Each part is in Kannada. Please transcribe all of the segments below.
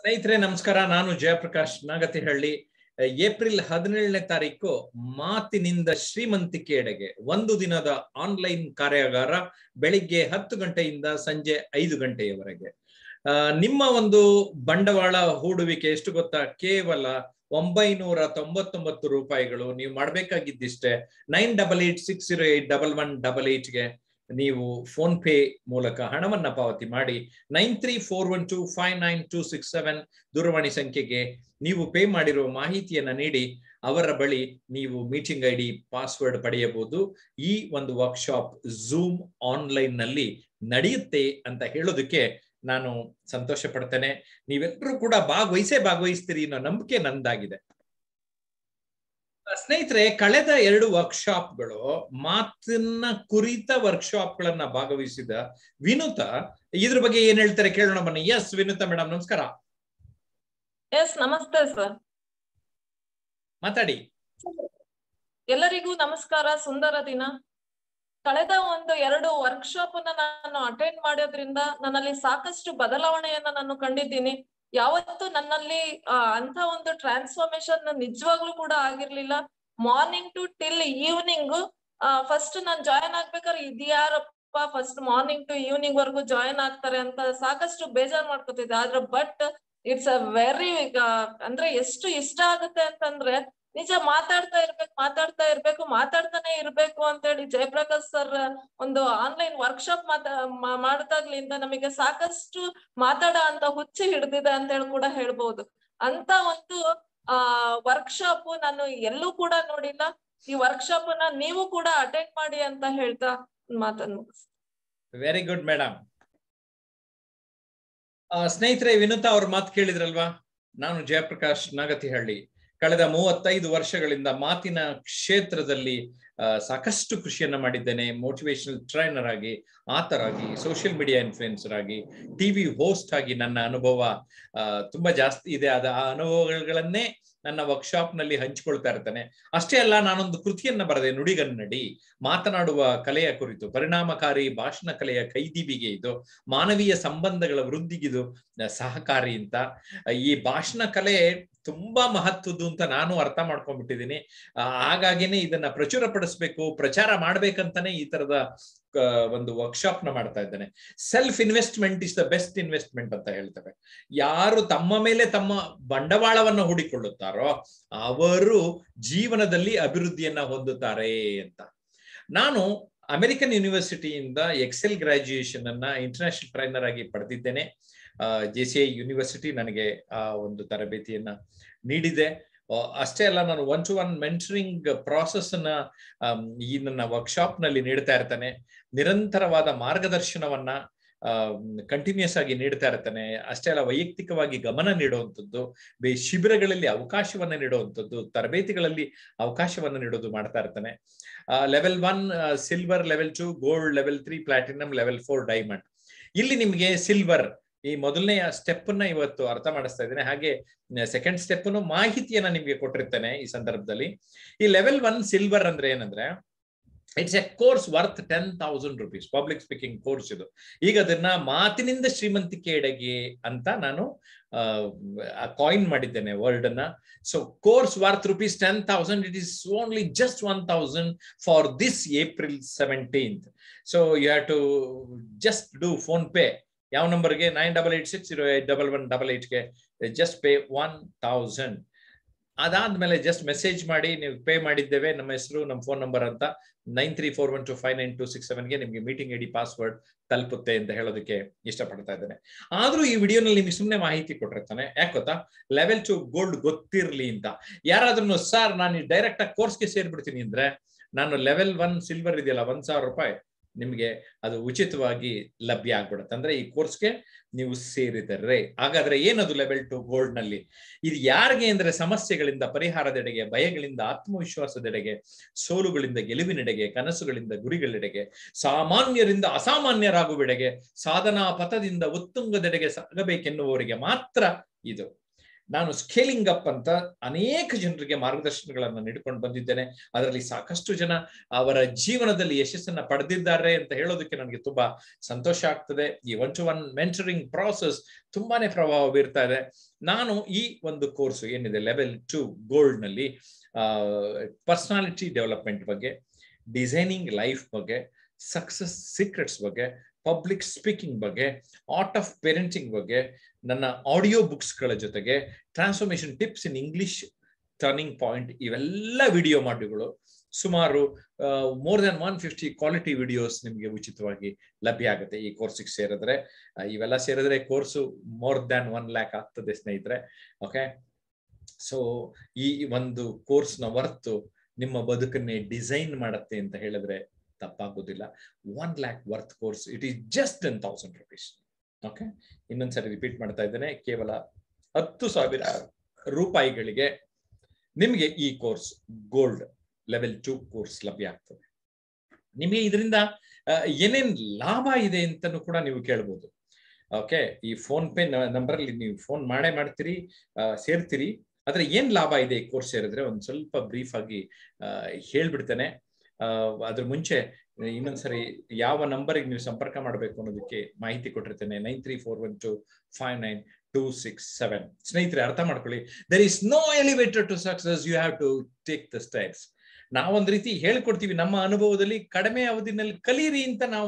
ಸ್ನೇಹಿತರೆ ನಮಸ್ಕಾರ ನಾನು ಜಯಪ್ರಕಾಶ್ ನಾಗತಿಹಳ್ಳಿ ಏಪ್ರಿಲ್ ಹದಿನೇಳನೇ ತಾರೀಕು ಮಾತಿನಿಂದ ಶ್ರೀಮಂತಿಕೆಯೆಡೆಗೆ ಒಂದು ದಿನದ ಆನ್ಲೈನ್ ಕಾರ್ಯಾಗಾರ ಬೆಳಿಗ್ಗೆ ಹತ್ತು ಗಂಟೆಯಿಂದ ಸಂಜೆ ಐದು ಗಂಟೆಯವರೆಗೆ ಆ, ನಿಮ್ಮ ಒಂದು ಬಂಡವಾಳ ಹೂಡುವಿಕೆ ಎಷ್ಟು ಗೊತ್ತಾ ಕೇವಲ ಒಂಬೈನೂರ ತೊಂಬತ್ತೊಂಬತ್ತು ರೂಪಾಯಿಗಳು ನೀವು ಮಾಡ್ಬೇಕಾಗಿದ್ದಿಷ್ಟೇ nine double eight six zero eight double one double ಏಟ್ಗೆ ನೀವು ಫೋನ್ ಪೇ ಮೂಲಕ ಹಣವನ್ನ ಪಾವತಿ ಮಾಡಿ nine three four one two five nine two six seven ದೂರವಾಣಿ ಸಂಖ್ಯೆಗೆ ನೀವು ಪೇ ಮಾಡಿರುವ ಮಾಹಿತಿಯನ್ನ ನೀಡಿ ಅವರ ಬಳಿ ನೀವು ಮೀಟಿಂಗ್ ಐ ಡಿ ಪಾಸ್ವರ್ಡ್ ಪಡೆಯಬಹುದು ಈ ಒಂದು ವರ್ಕ್ಶಾಪ್ ಝೂಮ್ ಆನ್ಲೈನ್ ನಲ್ಲಿ ನಡೆಯುತ್ತೆ ಅಂತ ಹೇಳೋದಕ್ಕೆ ನಾನು ಸಂತೋಷ ಪಡ್ತೇನೆ ನೀವೆಲ್ಲರೂ ಕೂಡ ಭಾಗವಹಿಸೇ ಭಾಗವಹಿಸ್ತೀರಿ ಅನ್ನೋ ನಂಬಿಕೆ ನಂದಾಗಿದೆ ಸ್ನೇಹಿತರೆ ಕಳೆದ ಎರಡು ವರ್ಕ್ಶಾಪ್ಗಳು ಮಾತನ್ನ ಕುರಿತ ವರ್ಕ್ಶಾಪ್ ಗಳನ್ನ ಭಾಗವಹಿಸಿದ ವಿನುತ ಇದ್ರ ಬಗ್ಗೆ ಏನ್ ಹೇಳ್ತಾರೆ ಕೇಳೋಣ ಬನ್ನಿ ಎಸ್ ವಿನುತ ಮೇಡಮ್ ನಮಸ್ಕಾರ ಎಸ್ ನಮಸ್ತೆ ಸರ್ ಮಾತಾಡಿ ಎಲ್ಲರಿಗೂ ನಮಸ್ಕಾರ ಸುಂದರ ದಿನ ಕಳೆದ ಒಂದು ಎರಡು ವರ್ಕ್ಶಾಪ್ ಅನ್ನ ನಾನು ಅಟೆಂಡ್ ಮಾಡೋದ್ರಿಂದ ನನ್ನಲ್ಲಿ ಸಾಕಷ್ಟು ಬದಲಾವಣೆಯನ್ನ ನಾನು ಕಂಡಿದ್ದೀನಿ ಯಾವತ್ತು ನನ್ನಲ್ಲಿ ಆ, ಅಂತ ಒಂದು ಟ್ರಾನ್ಸ್ಫಾರ್ಮೇಶನ್ ನಿಜವಾಗ್ಲೂ ಕೂಡ ಆಗಿರ್ಲಿಲ್ಲ morning to till evening first ನಾನ್ ಜಾಯಿನ್ ಆಗ್ಬೇಕಾದ್ರೆ ಇದ್ಯಾರಪ್ಪ ಫಸ್ಟ್ ಮಾರ್ನಿಂಗ್ ಟು ಈವ್ನಿಂಗ್ ವರ್ಗು ಜಾಯಿನ್ ಆಗ್ತಾರೆ ಅಂತ ಸಾಕಷ್ಟು ಬೇಜಾರ್ ಮಾಡ್ಕೊತಿದ್ದೆ ಆದ್ರೆ ಬಟ್ ಇಟ್ಸ್ ಅ ವೆರಿ ಅಂದ್ರೆ ಎಷ್ಟು ಇಷ್ಟ ಆಗುತ್ತೆ ಅಂತಂದ್ರೆ ನಿಜ ಮಾತಾಡ್ತಾ ಇರ್ಬೇಕು ಮಾತಾಡ್ತಾ ಇರ್ಬೇಕು ಮಾತಾಡ್ತಾನೆ ಇರ್ಬೇಕು ಅಂತ ಹೇಳಿ ಜಯಪ್ರಕಾಶ್ ಸರ್ ಒಂದು ಆನ್ಲೈನ್ ವರ್ಕ್ಶಾಪ್ ಮಾತಾ ಮಾ- ಮಾಡ್ದಾಗ್ಲಿಂದ ನಮಗೆ ಸಾಕಷ್ಟು ಮಾತಾಡೋ ಅಂತ ಹುಚ್ಚಿ ಹಿಡ್ದಿದೆ ಅಂತ ಹೇಳಿ ಕೂಡ ಹೇಳ್ಬೋದು ಅಂತ ಒಂದು ಆ ವರ್ಕ್ಶಾಪ್ ನಾನು ಎಲ್ಲೂ ಕೂಡ ನೋಡಿಲ್ಲ ಈ ವರ್ಕ್ಶಾಪ್ ಅನ್ನ ನೀವು ಕೂಡ ಅಟೆಂಡ್ ಮಾಡಿ ಅಂತ ಹೇಳ್ತಾ ಮಾತನ್ನು ಮುಗಿಸ್ತೀನಿ. ವೆರಿ ಗುಡ್ ಮೇಡಮ್ ಸ್ನೇಹಿತರೆ ವಿನುತಾ ಅವ್ರ ಮಾತು ಕೇಳಿದ್ರಲ್ವಾ ನಾನು ಜಯಪ್ರಕಾಶ್ ನಾಗತಿಹಳ್ಳಿ ಕಳೆದ ಮೂವತ್ತೈದು ವರ್ಷಗಳಿಂದ ಮಾತಿನ ಕ್ಷೇತ್ರದಲ್ಲಿ ಆ, ಸಾಕಷ್ಟು ಕೃಷಿಯನ್ನ ಮಾಡಿದ್ದೇನೆ ಮೋಟಿವೇಶನಲ್ ಟ್ರೈನರ್ ಆಗಿ ಆಥರ್ ಆಗಿ ಸೋಷಿಯಲ್ ಮೀಡಿಯಾ ಇನ್ಫ್ಲುಯೆನ್ಸರ್ ಆಗಿ ಟಿವಿ ಹೋಸ್ಟ್ ಆಗಿ ನನ್ನ ಅನುಭವ ಆ, ತುಂಬಾ ಜಾಸ್ತಿ ಇದೆ ಅದ ಆ ಅನುಭವಗಳನ್ನೇ ನನ್ನ ವರ್ಕ್ಶಾಪ್ ನಲ್ಲಿ ಹಂಚಿಕೊಳ್ತಾ ಇರ್ತಾನೆ ಅಷ್ಟೇ ಅಲ್ಲ ನಾನೊಂದು ಕೃತಿಯನ್ನ ಬರೆದೆ ನುಡಿಗನ್ನಡಿ ಮಾತನಾಡುವ ಕಲೆಯ ಕುರಿತು ಪರಿಣಾಮಕಾರಿ ಭಾಷಣ ಕಲೆಯ ಕೈದಿಬಿಗೆ ಇದು ಮಾನವೀಯ ಸಂಬಂಧಗಳ ವೃದ್ಧಿಗಿದು ಸಹಕಾರಿ ಅಂತ ಈ ಭಾಷಣ ಕಲೆ ತುಂಬಾ ಮಹತ್ವದ್ದು ಅಂತ ನಾನು ಅರ್ಥ ಮಾಡ್ಕೊಂಡ್ಬಿಟ್ಟಿದ್ದೀನಿ ಆ, ಹಾಗಾಗಿನೇ ಇದನ್ನ ಪ್ರಚುರಪಡಿಸ್ಬೇಕು ಪ್ರಚಾರ ಮಾಡ್ಬೇಕಂತಾನೆ ಈ ತರದ ಆ, ಒಂದು ವರ್ಕ್ಶಾಪ್ ನ ಮಾಡ್ತಾ ಇದ್ದೇನೆ self investment is the best investment ಅಂತ ಹೇಳ್ತೇವೆ ಯಾರು ತಮ್ಮ ಮೇಲೆ ತಮ್ಮ ಬಂಡವಾಳವನ್ನ ಹೂಡಿಕೊಳ್ಳುತ್ತಾರೋ ಅವರು ಜೀವನದಲ್ಲಿ ಅಭಿವೃದ್ಧಿಯನ್ನ ಹೊಂದುತ್ತಾರೆ ಅಂತ ನಾನು ಅಮೆರಿಕನ್ ಯೂನಿವರ್ಸಿಟಿಯಿಂದ ಎಕ್ಸೆಲ್ ಗ್ರಾಜ್ಯುಯೇಷನ್ ಅನ್ನ ಇಂಟರ್ನ್ಯಾಷನಲ್ ಟ್ರೈನರ್ ಆಗಿ ಪಡೆದಿದ್ದೇನೆ ಜೆ ಸಿ ಐ ಯೂನಿವರ್ಸಿಟಿ ನನಗೆ ಆ ಒಂದು ತರಬೇತಿಯನ್ನ ನೀಡಿದೆ ಆ, ಅಷ್ಟೇ ಅಲ್ಲ ನಾನು one to one mentoring process ಅನ್ನ ಆಮ್, ಈ ನನ್ನ ವರ್ಕ್ಶಾಪ್ ನಲ್ಲಿ ನೀಡ್ತಾ ಇರ್ತಾನೆ ನಿರಂತರವಾದ ಮಾರ್ಗದರ್ಶನವನ್ನ ಕಂಟಿನ್ಯೂಸ್ ಆಗಿ ನೀಡ್ತಾ ಇರ್ತಾನೆ ಅಷ್ಟೇ ಅಲ್ಲ ವೈಯಕ್ತಿಕವಾಗಿ ಗಮನ ನೀಡುವಂಥದ್ದು ಬೇ ಶಿಬಿರಗಳಲ್ಲಿ ಅವಕಾಶವನ್ನ ನೀಡುವಂಥದ್ದು ತರಬೇತಿಗಳಲ್ಲಿ ಅವಕಾಶವನ್ನ ನೀಡೋದು ಮಾಡ್ತಾ ಇರ್ತಾನೆ level one silver level two gold level three platinum level four diamond ಇಲ್ಲಿ ನಿಮ್ಗೆ ಸಿಲ್ವರ್ ಈ ಮೊದಲನೆಯ ಸ್ಟೆಪ್ ಅನ್ನ ಇವತ್ತು ಅರ್ಥ ಮಾಡಿಸ್ತಾ ಇದ್ದೇನೆ ಹಾಗೆ ಸೆಕೆಂಡ್ ಸ್ಟೆಪ್ ಮಾಹಿತಿಯನ್ನ ನಿಮ್ಗೆ ಕೊಟ್ಟಿರ್ತೇನೆ ಈ ಸಂದರ್ಭದಲ್ಲಿ ಈ ಲೆವೆಲ್ ಒನ್ ಸಿಲ್ವರ್ ಅಂದ್ರೆ ಏನಂದ್ರೆ it's a course worth ten thousand rupees public speaking course ಇದು ಈಗ ಅದನ್ನ ಮಾತಿನಿಂದ ಶ್ರೀಮಂತಿಕೆ ಎಡೆಗೆ ಅಂತ ನಾನು ಕಾಯಿನ್ ಮಾಡಿದ್ದೇನೆ ವರ್ಡ್ ಅನ್ನ so course worth rupees ten thousand it is only just one thousand for this April seventeenth so you have to just do PhonePe ಯಾವ ನಂಬರ್ಗೆ nine double eight six zero eight double one double ಏಟ್ಗೆ ಜಸ್ಟ್ ಪೇ ಒನ್ ತೌಸಂಡ್ ಅದಾದ್ಮೇಲೆ ಜಸ್ಟ್ ಮೆಸೇಜ್ ಮಾಡಿ ನೀವು ಪೇ ಮಾಡಿದ್ದೇವೆ ನಮ್ಮ ಹೆಸರು ನಮ್ಮ ಫೋನ್ ನಂಬರ್ ಅಂತ nine three four one two five nine two six ಸೆವೆನ್ಗೆ ನಿಮಗೆ ಮೀಟಿಂಗ್ ಐಡಿ ಪಾಸ್ವರ್ಡ್ ತಲುಪುತ್ತೆ ಅಂತ ಹೇಳೋದಕ್ಕೆ ಇಷ್ಟಪಡ್ತಾ ಇದ್ದೇನೆ ಆದ್ರೂ ಈ ವಿಡಿಯೋನಲ್ಲಿ ನಿಮಗೆ ಸುಮ್ಮನೆ ಮಾಹಿತಿ ಕೊಟ್ಟಿರ್ತಾನೆ ಯಾಕೆ ಗೊತ್ತಾ ಲೆವೆಲ್ ಟು ಗೋಲ್ಡ್ ಗೊತ್ತಿರ್ಲಿ ಅಂತ ಯಾರಾದ್ರೂ ಸರ್ ನಾನು ಡೈರೆಕ್ಟ್ ಆಗಿ ಕೋರ್ಸ್ಗೆ ಸೇರ್ಬಿಡ್ತೀನಿ ಅಂದ್ರೆ ನಾನು ಲೆವೆಲ್ ಒನ್ ಸಿಲ್ವರ್ ಇದೆಯಲ್ಲ ಒಂದ್ ಸಾವಿರ ರೂಪಾಯಿ ನಿಮ್ಗೆ ಅದು ಉಚಿತವಾಗಿ ಲಭ್ಯ ಆಗ್ಬಿಡುತ್ತೆ ಅಂದ್ರೆ ಈ ಕೋರ್ಸ್ಗೆ ನೀವು ಸೇರಿದರೆ ಹಾಗಾದ್ರೆ ಏನದು ಲೆವೆಲ್ ಟು ಗೋಲ್ಡ್ ನಲ್ಲಿ ಇದು ಯಾರಿಗೆ ಅಂದ್ರೆ ಸಮಸ್ಯೆಗಳಿಂದ ಪರಿಹಾರದೆಡೆಗೆ ಭಯಗಳಿಂದ ಆತ್ಮವಿಶ್ವಾಸದೆಡೆಗೆ ಸೋಲುಗಳಿಂದ ಗೆಲುವಿನೆಡೆಗೆ ಕನಸುಗಳಿಂದ ಗುರಿಗಳೆಡೆಗೆ ಸಾಮಾನ್ಯರಿಂದ ಅಸಾಮಾನ್ಯರಾಗುವೆಡೆಗೆ ಸಾಧನಾ ಪಥದಿಂದ ಉತ್ತುಂಗದೆಡೆಗೆ ಸಾಗಬೇಕೆನ್ನುವವರಿಗೆ ಮಾತ್ರ ಇದು ನಾನು ಸ್ಕೇಲಿಂಗ್ ಅಪ್ ಅಂತ ಅನೇಕ ಜನರಿಗೆ ಮಾರ್ಗದರ್ಶನಗಳನ್ನ ನೀಡಿಕೊಂಡು ಬಂದಿದ್ದೇನೆ ಅದರಲ್ಲಿ ಸಾಕಷ್ಟು ಜನ ಅವರ ಜೀವನದಲ್ಲಿ ಯಶಸ್ಸನ್ನ ಪಡೆದಿದ್ದಾರೆ ಅಂತ ಹೇಳೋದಕ್ಕೆ ನನಗೆ ತುಂಬಾ ಸಂತೋಷ ಆಗ್ತದೆ ಈ one to one mentoring process ತುಂಬಾನೇ ಪ್ರಭಾವ ಬೀರ್ತಾ ಇದೆ ನಾನು ಈ ಒಂದು ಕೋರ್ಸ್ ಏನಿದೆ ಲೆವೆಲ್ ಟು ಗೋಲ್ಡ್ ನಲ್ಲಿ ಪರ್ಸನಾಲಿಟಿ ಡೆವಲಪ್ಮೆಂಟ್ ಬಗ್ಗೆ ಡಿಸೈನಿಂಗ್ ಲೈಫ್ ಬಗ್ಗೆ ಸಕ್ಸಸ್ ಸೀಕ್ರೆಟ್ಸ್ ಬಗ್ಗೆ ಪಬ್ಲಿಕ್ ಸ್ಪೀಕಿಂಗ್ ಬಗ್ಗೆ ಆರ್ಟ್ ಆಫ್ ಪೇರೆಂಟಿಂಗ್ ಬಗ್ಗೆ ನನ್ನ ಆಡಿಯೋ ಬುಕ್ಸ್ಗಳ ಜೊತೆಗೆ transformation tips in English turning point ಇವೆಲ್ಲ ವಿಡಿಯೋ ಮಾಡ್ಯೂಲ್ಗಳು ಸುಮಾರು more than one fifty quality videos ನಿಮಗೆ ಉಚಿತವಾಗಿ ಲಭ್ಯ ಆಗುತ್ತೆ ಈ ಕೋರ್ಸಿಗೆ ಸೇರಿದ್ರೆ ಇವೆಲ್ಲ ಸೇರಿದ್ರೆ course more than one lakh ಆಗ್ತದೆ ಸ್ನೇಹಿತರೆ ಓಕೆ ಸೊ ಈ ಒಂದು ಕೋರ್ಸ್ನ ವರ್ತು ನಿಮ್ಮ ಬದುಕನ್ನೇ ಡಿಸೈನ್ ಮಾಡುತ್ತೆ ಅಂತ ಹೇಳಿದ್ರೆ ತಪ್ಪಾಗೋದಿಲ್ಲ one lakh worth course it is just ten thousand rupees okay ಇನ್ನೊಂದ್ಸರಿ ರಿಪೀಟ್ ಮಾಡ್ತಾ ಇದ್ದೇನೆ ಕೇವಲ ಹತ್ತು ಸಾವಿರ ರೂಪಾಯಿಗಳಿಗೆ ನಿಮಗೆ ಈ course gold level two course ಲಭ್ಯ ಆಗ್ತದೆ ನಿಮಗೆ ಇದರಿಂದ ಏನೇನ್ ಲಾಭ ಇದೆ ಅಂತಲೂ ಕೂಡ ನೀವು ಕೇಳ್ಬೋದು ಓಕೆ ಈ ಫೋನ್ ಪೇ ನಂಬರ್ ಅಲ್ಲಿ ನೀವು ಫೋನ್ ಮಾಡೇ ಮಾಡ್ತೀರಿ ಸೇರ್ತೀರಿ ಆದ್ರೆ ಏನ್ ಲಾಭ ಇದೆ ಈ ಕೋರ್ಸ್ ಸೇರಿದ್ರೆ ಒಂದ್ ಸ್ವಲ್ಪ ಬ್ರೀಫ್ ಆಗಿ ಹೇಳ್ಬಿಡ್ತೇನೆ ಅದ್ರ ಮುಂಚೆ ಇನ್ನೊಂದ್ಸರಿ ಯಾವ ನಂಬರ್ಗೆ ನೀವು ಸಂಪರ್ಕ ಮಾಡಬೇಕು ಅನ್ನೋದಕ್ಕೆ ಮಾಹಿತಿ ಕೊಟ್ಟಿರ್ತೇನೆ nine three four one two five nine two six seven ಸ್ನೇಹಿತರೆ ಅರ್ಥ ಮಾಡ್ಕೊಳ್ಳಿ there is no elevator to success you have to take the steps ನಾವೊಂದ್ ರೀತಿ ಹೇಳ್ಕೊಡ್ತೀವಿ ನಮ್ಮ ಅನುಭವದಲ್ಲಿ ಕಡಿಮೆ ಅವಧಿನಲ್ಲಿ ಕಲೀರಿ ಅಂತ ನಾವು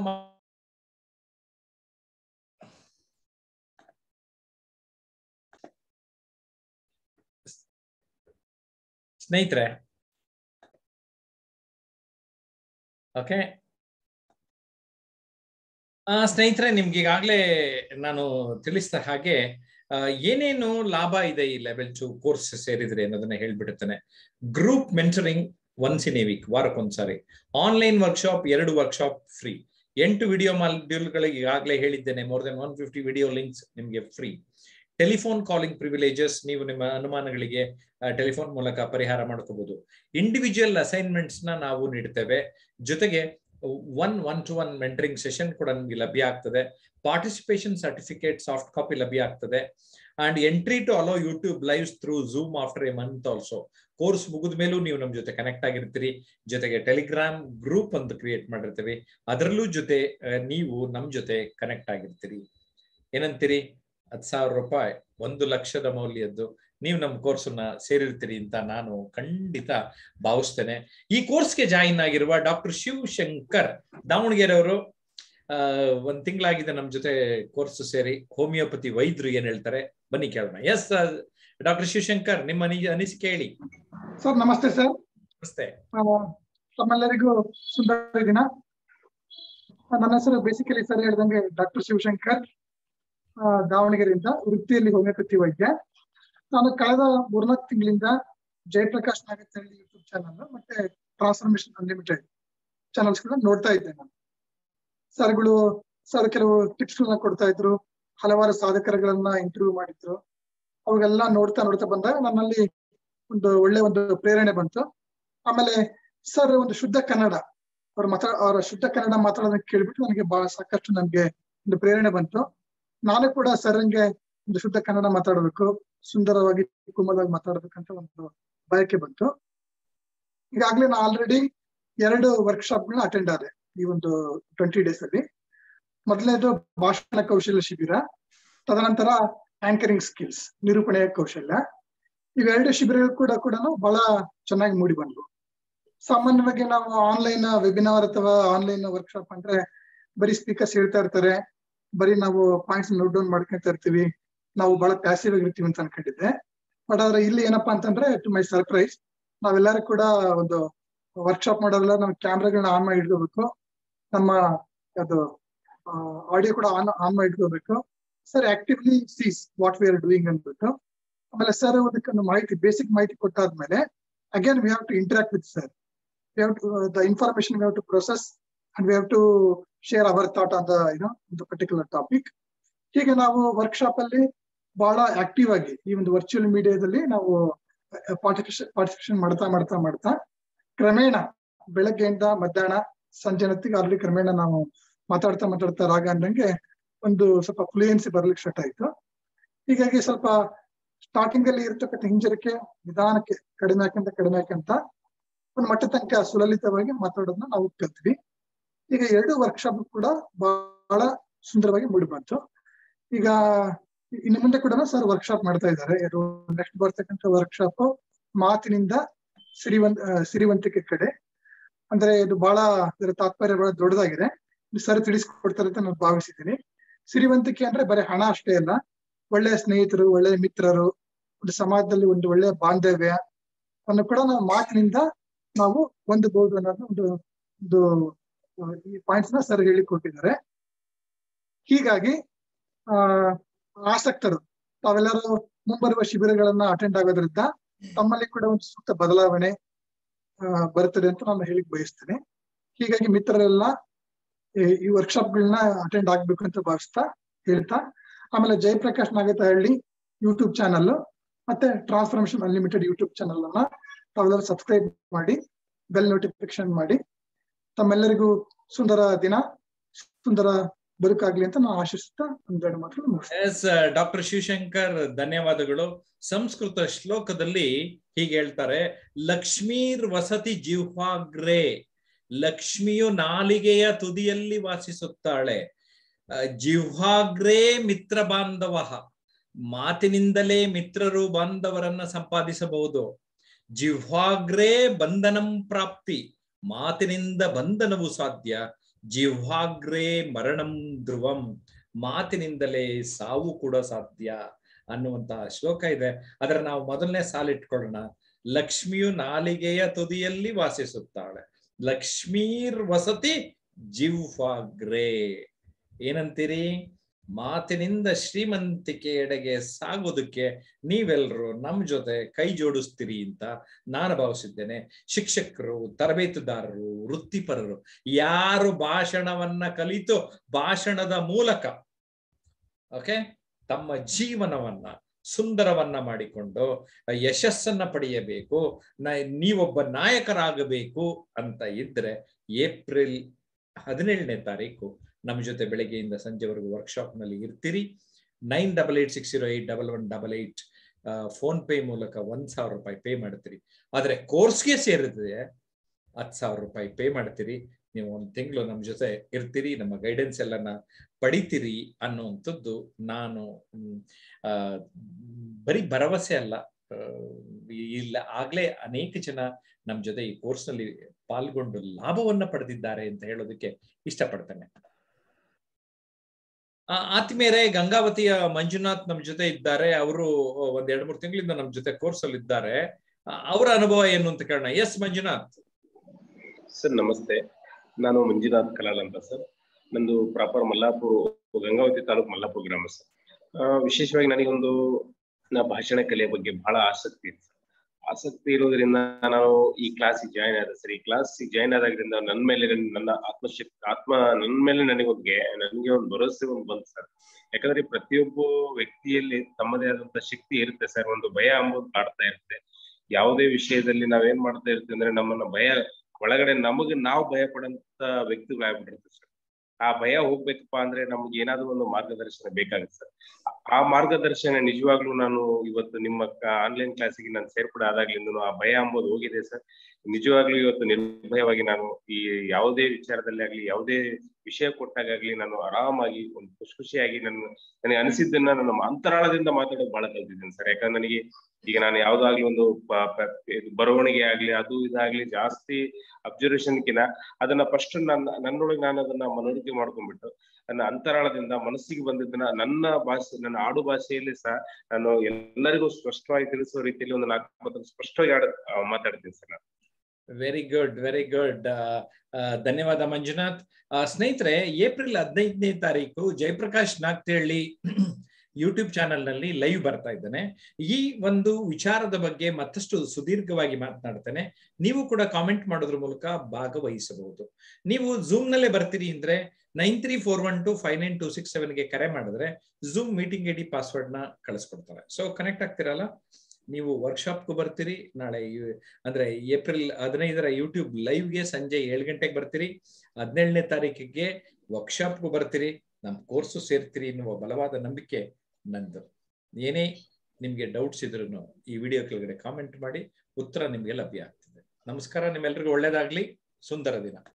ಸ್ನೇಹಿತರೆ ಓಕೆ ಸ್ನೇಹಿತರೆ ನಿಮ್ಗೆ ಈಗಾಗಲೇ ನಾನು ತಿಳಿಸಿದ ಹಾಗೆ ಏನೇನು ಲಾಭ ಇದೆ ಈ ಲೆವೆಲ್ ಟು ಕೋರ್ಸ್ ಸೇರಿದ್ರೆ ಅನ್ನೋದನ್ನ ಹೇಳ್ಬಿಡುತ್ತೇನೆ group mentoring once in a week ವಾರಕ್ಕೊಂದ್ಸಾರಿ ಆನ್ಲೈನ್ ವರ್ಕ್ಶಾಪ್ ಎರಡು ವರ್ಕ್ಶಾಪ್ ಫ್ರೀ ಎಂಟು ವಿಡಿಯೋ ಮಾಲ್ಡ್ಯೂಲ್ಗಳಿಗೆ ಈಗಾಗಲೇ ಹೇಳಿದ್ದೇನೆ more than one fifty video links ನಿಮಗೆ ಫ್ರೀ ಟೆಲಿಫೋನ್ ಕಾಲಿಂಗ್ ಪ್ರಿವಿಲೇಜಸ್ ನೀವು ನಿಮ್ಮ ಅನುಮಾನಗಳಿಗೆ ಟೆಲಿಫೋನ್ ಮೂಲಕ ಪರಿಹಾರ ಮಾಡ್ಕೋಬಹುದು ಇಂಡಿವಿಜುವಲ್ ಅಸೈನ್ಮೆಂಟ್ಸ್ ನ ನಾವು ನೀಡ್ತೇವೆ ಜೊತೆಗೆ one one to one mentoring session ಕೂಡ ನಿಮಗೆ ಲಭ್ಯ ಆಗ್ತದೆ ಪಾರ್ಟಿಸಿಪೇಷನ್ ಸರ್ಟಿಫಿಕೇಟ್ ಸಾಫ್ಟ್ ಕಾಪಿ ಲಭ್ಯ ಆಗ್ತದೆ and entry to allow YouTube lives through Zoom after a month also course ಮುಗಿದ ಮೇಲೂ ನೀವು ನಮ್ಮ ಜೊತೆ ಕನೆಕ್ಟ್ ಆಗಿರ್ತೀರಿ ಜೊತೆಗೆ ಟೆಲಿಗ್ರಾಮ್ ಗ್ರೂಪ್ ಅಂತ ಕ್ರಿಯೇಟ್ ಮಾಡಿರ್ತೀವಿ ಅದರಲ್ಲೂ ಜೊತೆ ನೀವು ನಮ್ ಜೊತೆ ಕನೆಕ್ಟ್ ಆಗಿರ್ತೀರಿ ಏನಂತೀರಿ ಹತ್ತು ಸಾವಿರ ರೂಪಾಯಿ ಒಂದು ಲಕ್ಷದ ಮೌಲ್ಯದ್ದು ನೀವು ನಮ್ಮ ಕೋರ್ಸನ್ನ ಸೇರಿರ್ತೀರಿ ಅಂತ ನಾನು ಖಂಡಿತ ಭಾವಿಸ್ತೇನೆ ಈ ಕೋರ್ಸ್ಗೆ ಜಾಯಿನ್ ಆಗಿರುವ ಡಾಕ್ಟರ್ ಶಿವಶಂಕರ್ ದಾವಣಗೆರೆ ಅವರು ಒಂದ್ ತಿಂಗಳಾಗಿದೆ ನಮ್ ಜೊತೆ ಕೋರ್ಸ್ ಸೇರಿ ಹೋಮಿಯೋಪತಿ ವೈದ್ಯರು ಏನ್ ಹೇಳ್ತಾರೆ ಬನ್ನಿ ಕೇಳೋಣ ಎಸ್ ಡಾಕ್ಟರ್ ಶಿವಶಂಕರ್ ನಿಮ್ಮ ಅನಿಸಿಕೆ ಹೇಳಿ ಸರ್ ನಮಸ್ತೆ ಸರ್ ನಮಸ್ತೆ ತಮ್ಮೆಲ್ಲರಿಗೂ ಸುಂದರ ದಿನ ನನ್ನ ಹೆಸರು ಬೇಸಿಕಲಿ ಸರ್ ಹೇಳ್ದಂಗೆ ಡಾಕ್ಟರ್ ಶಿವಶಂಕರ್ ದಾವಣಗೆರೆಯಿಂದ ವೃತ್ತಿಯಲ್ಲಿ ಹೋಮಿಯೋಪತಿ ವೈದ್ಯ ನಾನು ಕಳೆದ ಮೂರ್ನಾಲ್ಕು ತಿಂಗಳಿಂದ ಜಯಪ್ರಕಾಶ್ ನಾಗತ್ತಹಳ್ಳಿ ಯೂಟ್ಯೂಬ್ ಚಾನಲ್ ಮತ್ತೆ ಟ್ರಾನ್ಸ್ಫಾರ್ಮೇಶನ್ ಅನ್ಲಿಮಿಟೆಡ್ ಚಾನಲ್ಸ್ ಕೂಡ ನೋಡ್ತಾ ಇದ್ದೆ ನಾನು ಸರ್ಗಳು ಸರ್ ಕೆಲವು ಟಿಪ್ಸ್ ಗಳನ್ನ ಕೊಡ್ತಾ ಇದ್ರು ಹಲವಾರು ಸಾಧಕರುಗಳನ್ನ ಇಂಟರ್ವ್ಯೂ ಮಾಡಿದ್ರು ಅವಾಗೆಲ್ಲ ನೋಡ್ತಾ ನೋಡ್ತಾ ಬಂದಾಗ ನನ್ನಲ್ಲಿ ಒಂದು ಒಳ್ಳೆ ಒಂದು ಪ್ರೇರಣೆ ಬಂತು ಆಮೇಲೆ ಸರ್ ಒಂದು ಶುದ್ಧ ಕನ್ನಡ ಅವ್ರ ಮಾತಾ ಅವರ ಶುದ್ಧ ಕನ್ನಡ ಮಾತಾಡೋದನ್ನ ಕೇಳ್ಬಿಟ್ಟು ನನಗೆ ಬಹಳ ಸಾಕಷ್ಟು ನನ್ಗೆ ಒಂದು ಪ್ರೇರಣೆ ಬಂತು ನಾನು ಕೂಡ ಸರ್ಗೆ ಒಂದು ಶುದ್ಧ ಕನ್ನಡ ಮಾತಾಡಬೇಕು ಸುಂದರವಾಗಿ ಕುಮಲವಾಗಿ ಮಾತಾಡ್ಬೇಕಂತ ಒಂದು ಬಯಕೆ ಬಂತು ಈಗಾಗ್ಲೇ ನಾ ಆಲ್ರೆಡಿ ಎರಡು ವರ್ಕ್ಶಾಪ್ ಗಳನ್ನ ಅಟೆಂಡ್ ಆದೆ ಈ ಒಂದು ಟ್ವೆಂಟಿ ಡೇಸ್ ಅಲ್ಲಿ ಮೊದಲನೇದು ಭಾಷಣ ಕೌಶಲ್ಯ ಶಿಬಿರ ತದನಂತರ ಆಂಕರಿಂಗ್ ಸ್ಕಿಲ್ಸ್ ನಿರೂಪಣೆಯ ಕೌಶಲ್ಯ ಇವೆರಡು ಶಿಬಿರಗಳು ಕೂಡ ಕೂಡ ಬಹಳ ಚೆನ್ನಾಗಿ ಮೂಡಿ ಬಂದ್ವು ಸಾಮಾನ್ಯವಾಗಿ ನಾವು ಆನ್ಲೈನ್ ವೆಬಿನಾರ್ ಅಥವಾ ಆನ್ಲೈನ್ ವರ್ಕ್ಶಾಪ್ ಅಂದ್ರೆ ಬರೀ ಸ್ಪೀಕರ್ಸ್ ಹೇಳ್ತಾ ಇರ್ತಾರೆ ಬರೀ ನಾವು ಪಾಯಿಂಟ್ಸ್ ನೋಟ್ ಡೌನ್ ಮಾಡ್ಕೊಂತ ಇರ್ತೀವಿ ನಾವು ಬಹಳ ಪ್ಯಾಸಿವ್ ಆಗಿರ್ತೀವಿ ಅಂತ ಅನ್ಕೊಂಡಿದ್ದೆ ಬಟ್ ಆದ್ರೆ ಇಲ್ಲಿ ಏನಪ್ಪಾ ಅಂತಂದ್ರೆ ಟು ಮೈ ಸರ್ಪ್ರೈಸ್ ನಾವೆಲ್ಲರೂ ಕೂಡ ಒಂದು ವರ್ಕ್ಶಾಪ್ ಮಾಡೋಲ್ಲ ನಮ್ಮ ಕ್ಯಾಮ್ರಾಗಳನ್ನ ಆನ್ ಮಾಡಿ ಇಟ್ಕೋಬೇಕು ನಮ್ಮ ಅದು ಆಡಿಯೋ ಕೂಡ ಆನ್ ಆನ್ ಮಾಡಿ ಇಟ್ಕೋಬೇಕು sir actively sees what we are doing ಅಂದ್ಬಿಟ್ಟು ಆಮೇಲೆ ಸರ್ ಅದಕ್ಕೊಂದು ಮಾಹಿತಿ ಬೇಸಿಕ್ ಮಾಹಿತಿ ಕೊಟ್ಟಾದ್ಮೇಲೆ again we have to interact with sir we have to the information we have to process and we have to share our thought on the you know ಒಂದು ಪರ್ಟಿಕ್ಯುಲರ್ ಟಾಪಿಕ್ ಹೀಗೆ ನಾವು ವರ್ಕ್ಶಾಪ್ ಅಲ್ಲಿ ಬಹಳ ಆಕ್ಟಿವ್ ಆಗಿ ಈ ಒಂದು ವರ್ಚುವಲ್ ಮೀಡಿಯಾದಲ್ಲಿ ನಾವು ಪಾರ್ಟಿಸಿಪೇಷನ್ ಪಾರ್ಟಿಸಿಪೇಷನ್ ಮಾಡ್ತಾ ಮಾಡ್ತಾ ಮಾಡ್ತಾ ಕ್ರಮೇಣ ಬೆಳಗ್ಗೆಯಿಂದ ಮಧ್ಯಾಹ್ನ ಸಂಜೆ ಹೊತ್ತಿಗೆ ಆಲ್ರೆಡಿ ಕ್ರಮೇಣ ನಾವು ಮಾತಾಡ್ತಾ ಮಾತಾಡ್ತಾ ರಾಗ ಅಂದಂಗೆ ಒಂದು ಸ್ವಲ್ಪ ಫ್ಲೂಯೆನ್ಸಿ ಬರ್ಲಿಕ್ಕೆ ಸ್ಟಾರ್ಟ್ ಆಯ್ತು ಹೀಗಾಗಿ ಸ್ವಲ್ಪ ಸ್ಟಾರ್ಟಿಂಗ್ ಅಲ್ಲಿ ಇರ್ತಕ್ಕಂಥ ಹಿಂಜರಿಕೆ ನಿಧಾನಕ್ಕೆ ಕಡಿಮೆ ಹಾಕಂತ ಕಡಿಮೆ ಹಾಕಂತ ಒಂದು ಮಟ್ಟ ತನಕ ಸುಲಲಿತವಾಗಿ ಮಾತಾಡೋದನ್ನ ನಾವು ಕಲ್ತ್ವಿ ಈಗ ಎರಡು ವರ್ಕ್ಶಾಪ್ ಕೂಡ ಬಹಳ ಸುಂದರವಾಗಿ ಮೂಡಿ ಬಂತು ಈಗ ಇನ್ನು ಮುಂದೆ ಕೂಡ ಸರ್ ವರ್ಕ್ಶಾಪ್ ಮಾಡ್ತಾ ಇದ್ದಾರೆ ನೆಕ್ಸ್ಟ್ ಬರ್ತಕ್ಕಂಥ ವರ್ಕ್ಶಾಪ್ ಮಾತಿನಿಂದ ಸಿರಿವಂತ ಸಿರಿವಂತಿಕೆ ಕಡೆ ಅಂದ್ರೆ ಇದು ಬಹಳ ಇದರ ತಾತ್ಪರ್ಯ ಬಹಳ ದೊಡ್ಡದಾಗಿದೆ ಸರ್ ತಿಳಿಸ್ಕೊಡ್ತಾರೆ ಅಂತ ನಾನು ಭಾವಿಸಿದ್ದೀನಿ ಸಿರಿವಂತಿಕೆ ಅಂದ್ರೆ ಬರೀ ಹಣ ಅಷ್ಟೇ ಅಲ್ಲ ಒಳ್ಳೆಯ ಸ್ನೇಹಿತರು ಒಳ್ಳೆಯ ಮಿತ್ರರು ಒಂದು ಸಮಾಜದಲ್ಲಿ ಒಂದು ಒಳ್ಳೆಯ ಬಾಂಧವ್ಯ ಅನ್ನು ಕೂಡ ನಾವು ಮಾತಿನಿಂದ ನಾವು ಹೊಂದಬಹುದು ಅನ್ನೋದು ಒಂದು ಒಂದು ಈ ಪಾಯಿಂಟ್ಸ್ ನ ಸರ್ ಹೇಳಿಕೊಟ್ಟಿದ್ದಾರೆ ಹೀಗಾಗಿ ಆ ಆಸಕ್ತರು ತಾವೆಲ್ಲರೂ ಮುಂಬರುವ ಶಿಬಿರಗಳನ್ನ ಅಟೆಂಡ್ ಆಗೋದ್ರಿಂದ ತಮ್ಮಲ್ಲಿ ಕೂಡ ಒಂದು ಸೂಕ್ತ ಬದಲಾವಣೆ ಬರ್ತದೆ ಅಂತ ನಾನು ಹೇಳಿಕ್ ಬಯಸ್ತೇನೆ ಹೀಗಾಗಿ ಮಿತ್ರರೆಲ್ಲ ಈ ವರ್ಕ್ಶಾಪ್ ಗಳನ್ನ ಅಟೆಂಡ್ ಆಗ್ಬೇಕು ಅಂತ ಭಾವಿಸ್ತಾ ಹೇಳ್ತಾ ಆಮೇಲೆ ಜಯಪ್ರಕಾಶ್ ನಾಗತಹಳ್ಳಿ ಯೂಟ್ಯೂಬ್ ಚಾನಲ್ ಮತ್ತೆ ಟ್ರಾನ್ಸ್ಫಾರ್ಮೇಶನ್ ಅನ್ಲಿಮಿಟೆಡ್ ಯೂಟ್ಯೂಬ್ ಚಾನಲ್ ಅನ್ನ ತಾವೆಲ್ಲರೂ ಸಬ್ಸ್ಕ್ರೈಬ್ ಮಾಡಿ ಬೆಲ್ ನೋಟಿಫಿಕೇಶನ್ ಮಾಡಿ ತಮ್ಮೆಲ್ಲರಿಗೂ ಸುಂದರ ದಿನ ಸುಂದರ ಬದುಕಾಗ್ಲಿ ಅಂತ ನಾನು ಆಶಿಸ್ತಾ ಒಂದೆರಡು ಮಾತು ಎಸ್ ಡಾಕ್ಟರ್ ಶಿವಶಂಕರ್ ಧನ್ಯವಾದಗಳು ಸಂಸ್ಕೃತ ಶ್ಲೋಕದಲ್ಲಿ ಹೀಗೆ ಹೇಳ್ತಾರೆ ಲಕ್ಷ್ಮೀರ್ ವಸತಿ ಜಿಹ್ವಾಗ್ರೆ ಲಕ್ಷ್ಮಿಯು ನಾಲಿಗೆಯ ತುದಿಯಲ್ಲಿ ವಾಸಿಸುತ್ತಾಳೆ ಜಿಹ್ವಾಗ್ರೇ ಮಿತ್ರ ಬಾಂಧವ ಮಾತಿನಿಂದಲೇ ಮಿತ್ರರು ಬಾಂಧವರನ್ನ ಸಂಪಾದಿಸಬಹುದು ಜಿಹ್ವಾಗ್ರೇ ಬಂಧನಂ ಪ್ರಾಪ್ತಿ ಮಾತಿನಿಂದ ಬಂಧನವು ಸಾಧ್ಯ ಜಿಹ್ವಾಗ್ರೇ ಮರಣಂ ಧ್ರುವಂ ಮಾತಿನಿಂದಲೇ ಸಾವು ಕೂಡ ಸಾಧ್ಯ ಅನ್ನುವಂತಹ ಶ್ಲೋಕ ಇದೆ ಅದರ ನಾವು ಮೊದಲನೇ ಸಾಲಿಟ್ಕೊಳ್ಳೋಣ ಲಕ್ಷ್ಮಿಯು ನಾಲಿಗೆಯ ತುದಿಯಲ್ಲಿ ವಾಸಿಸುತ್ತಾಳೆ ಲಕ್ಷ್ಮೀರ್ ವಸತಿ ಜಿಹ್ವಾಗ್ರೇ ಏನಂತೀರಿ ಮಾತಿನಿಂದ ಶ್ರೀಮಂತಿಕೆಯೆಡೆಗೆ ಸಾಗೋದಕ್ಕೆ ನೀವೆಲ್ಲರೂ ನಮ್ ಜೊತೆ ಕೈ ಜೋಡಿಸ್ತೀರಿ ಅಂತ ನಾನು ಭಾವಿಸಿದ್ದೇನೆ ಶಿಕ್ಷಕರು ತರಬೇತುದಾರರು ವೃತ್ತಿಪರರು ಯಾರು ಭಾಷಣವನ್ನ ಕಲಿತು ಭಾಷಣದ ಮೂಲಕ ಓಕೆ ತಮ್ಮ ಜೀವನವನ್ನ ಸುಂದರವನ್ನ ಮಾಡಿಕೊಂಡು ಯಶಸ್ಸನ್ನ ಪಡೆಯಬೇಕು ನೀವೊಬ್ಬ ನಾಯಕರಾಗಬೇಕು ಅಂತ ಇದ್ರೆ ಏಪ್ರಿಲ್ ಹದಿನೇಳನೇ ತಾರೀಕು ನಮ್ಮ ಜೊತೆ ಬೆಳಗ್ಗೆಯಿಂದ ಸಂಜೆವರೆಗೂ ವರ್ಕ್ಶಾಪ್ ನಲ್ಲಿ ಇರ್ತೀರಿ nine double eight six zero eight double one double eight PhonePe ಮೂಲಕ ಒಂದ್ ಸಾವಿರ ರೂಪಾಯಿ ಪೇ ಮಾಡ್ತೀರಿ ಆದ್ರೆ ಕೋರ್ಸ್ಗೆ ಸೇರಿದ್ರೆ ಹತ್ತು ಸಾವಿರ ರೂಪಾಯಿ ಪೇ ಮಾಡ್ತೀರಿ ನೀವು ಒಂದು ತಿಂಗಳು ನಮ್ಮ ಜೊತೆ ಇರ್ತೀರಿ ನಮ್ಮ ಗೈಡೆನ್ಸ್ ಎಲ್ಲನ ಪಡಿತೀರಿ ಅನ್ನುವಂಥದ್ದು ನಾನು ಆ ಬರೀ ಭರವಸೆ ಅಲ್ಲ ಇಲ್ಲ ಆಗ್ಲೇ ಅನೇಕ ಜನ ನಮ್ಮ ಜೊತೆ ಈ ಕೋರ್ಸ್ ನಲ್ಲಿ ಪಾಲ್ಗೊಂಡು ಲಾಭವನ್ನ ಪಡೆದಿದ್ದಾರೆ ಅಂತ ಹೇಳೋದಕ್ಕೆ ಇಷ್ಟಪಡ್ತೇನೆ ಆತ್ಮೀಯರೇ ಗಂಗಾವತಿಯ ಮಂಜುನಾಥ್ ನಮ್ ಜೊತೆ ಇದ್ದಾರೆ ಅವರು ಒಂದ್ ಎರಡ್ ಮೂರು ತಿಂಗಳಿಂದ ನಮ್ ಜೊತೆ ಕೋರ್ಸ್ ಅಲ್ಲಿ ಇದ್ದಾರೆ ಅವರ ಅನುಭವ ಏನು ಅಂತ ಕೇಳೋಣ ಎಸ್ ಮಂಜುನಾಥ್ ಸರ್ ನಮಸ್ತೆ ನಾನು ಮಂಜುನಾಥ್ ಕಲಾಲ್ ಅಂತ ಸರ್ ನಂದು ಪ್ರಾಪರ್ ಮಲ್ಲಾಪುರ ಗಂಗಾವತಿ ತಾಲೂಕು ಮಲ್ಲಾಪುರ ಗ್ರಾಮ ಸರ್ ವಿಶೇಷವಾಗಿ ನನಗೊಂದು ನಾ ಭಾಷಣ ಕಲೆಯ ಬಗ್ಗೆ ಬಹಳ ಆಸಕ್ತಿ ಇತ್ತು ಆಸಕ್ತಿ ಇರೋದ್ರಿಂದ ನಾನು ಈ ಕ್ಲಾಸಿಗೆ ಜಾಯ್ನ್ ಆದ ಸರ್ ಈ ಕ್ಲಾಸಿಗೆ ಜಾಯ್ನ್ ಆದಾಗ್ರಿಂದ ನನ್ನ ಮೇಲೆ ನನ್ನ ಆತ್ಮಶಕ್ತಿ ಆತ್ಮ ನನ್ನ ಮೇಲೆ ನನಗೆ ನನಗೆ ಒಂದು ಭರವಸೆ ಒಂದು ಬಂತು ಸರ್ ಯಾಕಂದ್ರೆ ಪ್ರತಿಯೊಬ್ಬ ವ್ಯಕ್ತಿಯಲ್ಲಿ ತಮ್ಮದೇ ಆದಂತ ಶಕ್ತಿ ಇರುತ್ತೆ ಸರ್ ಒಂದು ಭಯ ಅಂಬುದು ಕಾಡ್ತಾ ಇರುತ್ತೆ ಯಾವುದೇ ವಿಷಯದಲ್ಲಿ ನಾವೇನ್ ಮಾಡ್ತಾ ಇರ್ತೀವಿ ಅಂದ್ರೆ ನಮ್ಮನ್ನ ಭಯ ಒಳಗಡೆ ನಮಗೆ ನಾವು ಭಯ ಪಡಂತ ವ್ಯಕ್ತಿಗಳಾಗ್ಬಿಟ್ಟಿರುತ್ತೆ ಸರ್ ಆ ಭಯ ಹೋಗ್ಬೇಕಪ್ಪ ಅಂದ್ರೆ ನಮ್ಗೆ ಏನಾದ್ರೂ ಒಂದು ಮಾರ್ಗದರ್ಶನ ಬೇಕಾಗುತ್ತೆ ಸರ್ ಆ ಮಾರ್ಗದರ್ಶನ ನಿಜವಾಗ್ಲೂ ನಾನು ಇವತ್ತು ನಿಮ್ಮ ಆನ್ಲೈನ್ ಕ್ಲಾಸಿಗೆ ನಾನು ಸೇರ್ಪಡೆ ಆದಾಗ್ಲಿಂದ ಆ ಭಯ ಅಂಬೋದು ಹೋಗಿದೆ ಸರ್ ನಿಜವಾಗ್ಲೂ ಇವತ್ತು ನಿರ್ಭಯವಾಗಿ ನಾನು ಈ ಯಾವುದೇ ವಿಚಾರದಲ್ಲಿ ಆಗ್ಲಿ ಯಾವುದೇ ವಿಷಯ ಕೊಟ್ಟಾಗಲಿ ನಾನು ಆರಾಮಾಗಿ ಒಂದು ಖುಷಿ ಖುಷಿಯಾಗಿ ನನ್ನ ನನಗೆ ಅನಿಸಿದ್ದನ್ನ ನನ್ನ ಅಂತರಾಳದಿಂದ ಮಾತಾಡೋದು ಬಹಳ ಕಲ್ತಿದ್ದೇನೆ ಸರ್ ಯಾಕಂದ್ರೆ ನನಗೆ ಈಗ ನಾನು ಯಾವ್ದಾಗ್ಲಿ ಒಂದು ಬರವಣಿಗೆ ಆಗ್ಲಿ ಅದು ಇದಾಗ್ಲಿ ಜಾಸ್ತಿ ಅಬ್ಸರ್ವೇಷನ್ಕಿನ ಅದನ್ನ ಫಸ್ಟ್ ನನ್ನ ನನ್ನೊಳಗೆ ನಾನು ಅದನ್ನ ಮನವರಿಕೆ ಮಾಡ್ಕೊಂಡ್ಬಿಟ್ಟು ನನ್ನ ಅಂತರಾಳದಿಂದ ಮನಸ್ಸಿಗೆ ಬಂದಿದ್ದನ್ನ ನನ್ನ ಭಾಷೆ ನನ್ನ ಆಡು ಭಾಷೆಯಲ್ಲಿ ಸಹ ನಾನು ಎಲ್ಲರಿಗೂ ಸ್ಪಷ್ಟವಾಗಿ ತಿಳಿಸುವ ರೀತಿಯಲ್ಲಿ ಒಂದು ನಾಲ್ಕು ಮಾತು ಸ್ಪಷ್ಟವಾಗಿ ಆಡ ಮಾತಾಡ್ತೀನಿ ಸರ್ ನಾನು ವೆರಿ ಗುಡ್ ವೆರಿ ಗುಡ್ ಧನ್ಯವಾದ ಮಂಜುನಾಥ್ ಸ್ನೇಹಿತರೆ ಏಪ್ರಿಲ್ ಹದಿನೈದನೇ ತಾರೀಕು ಜಯಪ್ರಕಾಶ್ ನಾಗ್ತೇಳಿ ಯೂಟ್ಯೂಬ್ ಚಾನೆಲ್ ನಲ್ಲಿ ಲೈವ್ ಬರ್ತಾ ಇದ್ದಾನೆ ಈ ಒಂದು ವಿಚಾರದ ಬಗ್ಗೆ ಮತ್ತಷ್ಟು ಸುದೀರ್ಘವಾಗಿ ಮಾತನಾಡ್ತೇನೆ ನೀವು ಕೂಡ ಕಾಮೆಂಟ್ ಮಾಡೋದ್ರ ಮೂಲಕ ಭಾಗವಹಿಸಬಹುದು ನೀವು ಝೂಮ್ ನಲ್ಲೇ ಬರ್ತೀರಿ ಅಂದ್ರೆ nine three four one two five nine two six ಸೆವೆನ್ಗೆ ಕರೆ ಮಾಡಿದ್ರೆ Zoom meeting I D password ನ ಕಳಿಸ್ಕೊಡ್ತಾರೆ ಸೊ ಕನೆಕ್ಟ್ ಆಗ್ತಿರಲ್ಲ ನೀವು ವರ್ಕ್ಶಾಪ್ಗೂ ಬರ್ತೀರಿ ನಾಳೆ ಅಂದ್ರೆ ಏಪ್ರಿಲ್ ಹದಿನೈದರ ಯೂಟ್ಯೂಬ್ ಲೈವ್ಗೆ ಸಂಜೆ ಏಳು ಗಂಟೆಗೆ ಬರ್ತೀರಿ ಹದಿನೇಳನೇ ತಾರೀಕಿಗೆ ವರ್ಕ್ಶಾಪ್ಗೂ ಬರ್ತೀರಿ ನಮ್ಮ ಕೋರ್ಸು ಸೇರ್ತೀರಿ ಎನ್ನುವ ಬಲವಾದ ನಂಬಿಕೆ ನಂದು ಏನೇ ನಿಮ್ಗೆ ಡೌಟ್ಸ್ ಇದ್ರು ಈ ವಿಡಿಯೋ ಕೆಳಗಡೆ ಕಾಮೆಂಟ್ ಮಾಡಿ ಉತ್ತರ ನಿಮ್ಗೆ ಲಭ್ಯ ಆಗ್ತದೆ ನಮಸ್ಕಾರ ನಿಮ್ಮೆಲ್ರಿಗೂ ಒಳ್ಳೇದಾಗ್ಲಿ ಸುಂದರ ದಿನ